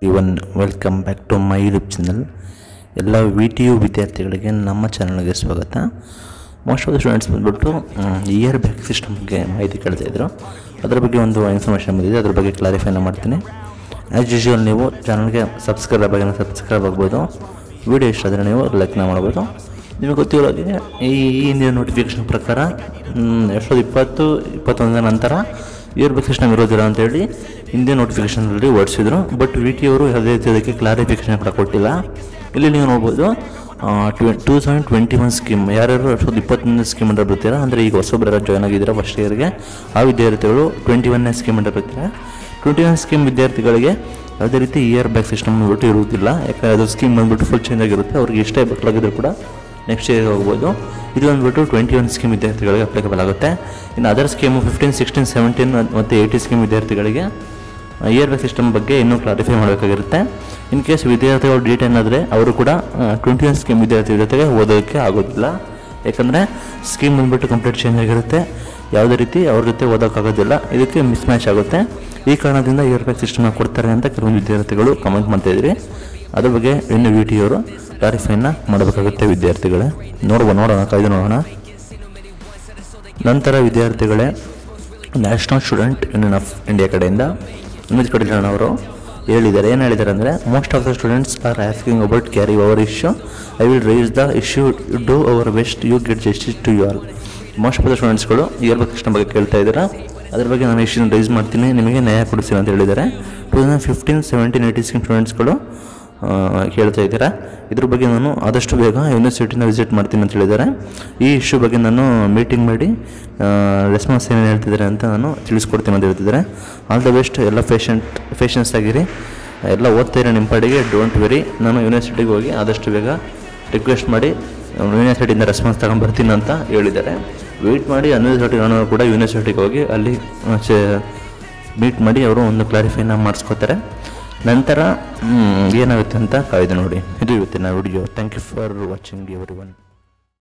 even welcome back to my YouTube channel ಎಲ್ಲ V T U ವಿದ್ಯಾರ್ಥಿಗಳಿಗೆ ನಮ್ಮ ಚಾನಲ್ಗೆ ಸ್ವಾಗತ ಮೋಸ್ಟ್ ಆಫ್ ದ ಸ್ಟೂಡೆಂಟ್ಸ್ ಬಂದ್ಬಿಟ್ಟು ಇಯರ್ ಬ್ಯಾಕ್ ಸಿಸ್ಟಮ್ ಬಗ್ಗೆ ಮಾಹಿತಿ ಕೇಳ್ತಾ ಇದ್ರು ಅದ್ರ ಬಗ್ಗೆ ಒಂದು ಇನ್ಫಾರ್ಮೇಷನ್ ಬಂದಿದೆ ಅದ್ರ ಬಗ್ಗೆ ಕ್ಲಾರಿಫೈನ ಮಾಡ್ತೀನಿ ಆ್ಯಸ್ ಯೂಶುವಲ್ ನೀವು ಚಾನಲ್ಗೆ ಸಬ್ಸ್ಕ್ರೈಬ್ ಆಗಿ ಸಬ್ಸ್ಕ್ರೈಬ್ ಆಗ್ಬೋದು ವಿಡಿಯೋ ಇಷ್ಟ ಆದರೆ ನೀವು ಲೈಕ್ನ ಮಾಡ್ಬೋದು ನಿಮಗೆ ಗೊತ್ತಿರೋ ಹಾಗೆ ಈ ಈ ಹಿಂದಿನ ನೋಟಿಫಿಕೇಶನ್ ಪ್ರಕಾರ ಎರಡು ಸಾವಿರದ ಇಪ್ಪತ್ತು ಇಪ್ಪತ್ತೊಂದರ ನಂತರ ಇಯರ್ ಬೇಕ್ ಸಿಸ್ಟಮ್ ಇರೋದಿಲ್ಲ ಅಂತೇಳಿ ಹಿಂದೆ ನೋಟಿಫಿಕೇಶನಲ್ಲಿ ಹೊರಡಿಸಿದ್ರು ಬಟ್ ವಿ ಟಿ ಅವರು ಯಾವುದೇ ರೀತಿ ಅದಕ್ಕೆ ಕ್ಲಾರಿಫಿಕೇಶನ್ ಕೂಡ ಕೊಟ್ಟಿಲ್ಲ ಇಲ್ಲಿ ನೀವು ನೋಡ್ಬೋದು ಟ್ವೆ two thousand twenty one scheme ಯಾರ್ಯಾರು ಎರಡು ಸಾವಿರದ ಇಪ್ಪತ್ತೊಂದನೇ ಸ್ಕೀಮ್ ಅಂತ ಬರ್ತೀರಾ ಅಂದರೆ ಈಗ ಹೊಸೊಬ್ಬರ ಜಾಯ್ನ್ ಆಗಿದ್ದೀರಾ ಫಸ್ಟ್ ಇಯರ್ಗೆ ಆ ವಿದ್ಯಾರ್ಥಿಗಳು ಟ್ವೆಂಟಿ ಒನ್ನೇ ಸ್ಕೀಮ್ ಅಂತ ಬರ್ತೀರಾ ಟ್ವೆಂಟಿ ಒನ್ ಸ್ಕೀಮ್ ವಿದ್ಯಾರ್ಥಿಗಳಿಗೆ ಯಾವುದೇ ರೀತಿ ಇಯರ್ ಬ್ಯಾಕ್ ಸಿಸ್ಟಮ್ ಬಂದ್ಬಿಟ್ಟು ಇರುವುದಿಲ್ಲ ಯಾಕಂದರೆ ಅದು ಸ್ಕೀಮ್ ಬಂದ್ಬಿಟ್ಟು ಫುಲ್ ಚೇಂಜ್ ಆಗಿರುತ್ತೆ ಅವ್ರಿಗೆ ಎಷ್ಟೇ ಬಕ್ಲಾಗಿದ್ರು ಕೂಡ ನೆಕ್ಸ್ಟ್ ಇಯರ್ ಹೋಗ್ಬೋದು ಇದು ಬಂದ್ಬಿಟ್ಟು ಟ್ವೆಂಟಿ ಒನ್ ಸ್ಕೀಮ್ ವಿದ್ಯಾರ್ಥಿಗಳಿಗೆ ಅಪ್ಲಿಕಬಲ್ ಆಗುತ್ತೆ ಇನ್ನು other scheme fifteen sixteen seventeen ಮತ್ತು ಏಯ್ಟಿ ಸ್ಕೀಮ್ ವಿದ್ಯಾರ್ಥಿಗಳಿಗೆ ಇಯರ್ ಬ್ಯಾಕ್ ಸಿಸ್ಟಮ್ ಬಗ್ಗೆ ಇನ್ನೂ ಕ್ಲಾರಿಫೈ ಮಾಡಬೇಕಾಗಿರುತ್ತೆ ಇನ್ ಕೇಸ್ ವಿದ್ಯಾರ್ಥಿಗಳು ಡೀಟೇಲ್ ಆದರೆ ಅವರು ಕೂಡ ಟ್ವೆಂಟಿ ಒನ್ ಸ್ಕೀಮ್ ವಿದ್ಯಾರ್ಥಿ ಜೊತೆಗೆ ಓದೋದಕ್ಕೆ ಆಗೋದಿಲ್ಲ ಯಾಕಂದರೆ ಸ್ಕೀಮ್ ಬಂದ್ಬಿಟ್ಟು ಕಂಪ್ಲೀಟ್ ಚೇಂಜ್ ಆಗಿರುತ್ತೆ ಯಾವುದೇ ರೀತಿ ಅವ್ರ ಜೊತೆ ಓದೋಕ್ಕಾಗೋದಿಲ್ಲ ಇದಕ್ಕೆ ಮಿಸ್ ಮ್ಯಾಚ್ ಆಗುತ್ತೆ ಈ ಕಾರಣದಿಂದ ಇಯರ್ ಬ್ಯಾಕ್ ಸಿಸ್ಟಮ್ನ ಕೊಡ್ತಾರೆ ಅಂತ ಕೆಲವೊಂದು ವಿದ್ಯಾರ್ಥಿಗಳು ಕಮೆಂಟ್ ಮಾಡ್ತಾಯಿದ್ರಿ ಅದ್ರ ಬಗ್ಗೆ ಇನ್ನು ವಿ ಟಿ ಅವರು ಕ್ಲಾರಿಫೈನ ಮಾಡಬೇಕಾಗುತ್ತೆ ವಿದ್ಯಾರ್ಥಿಗಳೇ ನೋಡುವ ನೋಡೋಣ ಕಾಯ್ದು ನೋಡೋಣ ನಂತರ ವಿದ್ಯಾರ್ಥಿಗಳೇ national student union of India ಕಡೆಯಿಂದ ಅಮಿತ್ ಕಡಿಲಣ್ಣ ಅವರು ಹೇಳಿದ್ದಾರೆ ಏನು ಹೇಳಿದ್ದಾರೆ ಅಂದರೆ most of the students are asking about carry our issue I will raise the issue do our best you get justice to you all most of the ಸ್ಟೂಡೆಂಟ್ಸ್ಗಳು year ಬಗ್ಗೆ system ಬಗ್ಗೆ ಕೇಳ್ತಾ ಇದ್ದೀರಾ ಅದ್ರ ಬಗ್ಗೆ ನಾನು ಇಶ್ಯೂನ ರೈಸ್ ಮಾಡ್ತೀನಿ ನಿಮಗೆ ನ್ಯಾಯ ಕೊಡಿಸ್ತೀನಿ ಅಂತ ಹೇಳಿದ್ದಾರೆ two thousand fifteen seventeen eighty scheme ಸ್ಟೂಡೆಂಟ್ಸ್ಗಳು ಆ, ಕೇಳ್ತಾ ಇದ್ದೀರಾ ಇದ್ರ ಬಗ್ಗೆ ನಾನು ಆದಷ್ಟು ಬೇಗ ಯೂನಿವರ್ಸಿಟಿನ ವಿಸಿಟ್ ಮಾಡ್ತೀನಿ ಅಂತ ಹೇಳಿದ್ದಾರೆ ಈ ಇಶ್ಯೂ ಬಗ್ಗೆ ನಾನು ಮೀಟಿಂಗ್ ಮಾಡಿ ರೆಸ್ಪಾನ್ಸ್ ಏನೇನು ಹೇಳ್ತಿದ್ದಾರೆ ಅಂತ ನಾನು ತಿಳಿಸ್ಕೊಡ್ತೀನಿ ಅಂತ ಹೇಳ್ತಿದ್ದಾರೆ ಆಲ್ ದ ಬೆಸ್ಟ್ ಎಲ್ಲ ಪೇಷಂಟ್ ಪೇಷನ್ಸ್ ಆಗಿರಿ ಎಲ್ಲ ಓದ್ತಾ ಇರೋ ನಿಮ್ಮ ಪಾಡಿಗೆ ಡೋಂಟ್ ವೆರಿ ನಾನು ಯೂನಿವರ್ಸಿಟಿಗೆ ಹೋಗಿ ಆದಷ್ಟು ಬೇಗ ರಿಕ್ವೆಸ್ಟ್ ಮಾಡಿ ಯೂನಿವರ್ಸಿಟಿಯಿಂದ ರೆಸ್ಪಾನ್ಸ್ ತಗೊಂಡು ಬರ್ತೀನಿ ಅಂತ ಹೇಳಿದ್ದಾರೆ ವೆಯ್ಟ್ ಮಾಡಿ ಯೂನಿವರ್ಸಿಟಿ ನಾನು ಕೂಡ ಯೂನಿವರ್ಸಿಟಿಗೆ ಹೋಗಿ ಅಲ್ಲಿ ಮೀಟ್ ಮಾಡಿ ಅವರು ಒಂದು ಕ್ಲಾರಿಫೈನ ಮಾಡಿಸ್ಕೋತಾರೆ ನಂತರ ಮ್, ಏನಾಗುತ್ತೆ ಅಂತ ಕಾಯ್ದು ನೋಡಿ ಇದು ಇವತ್ತಿನ video thank you for watching every one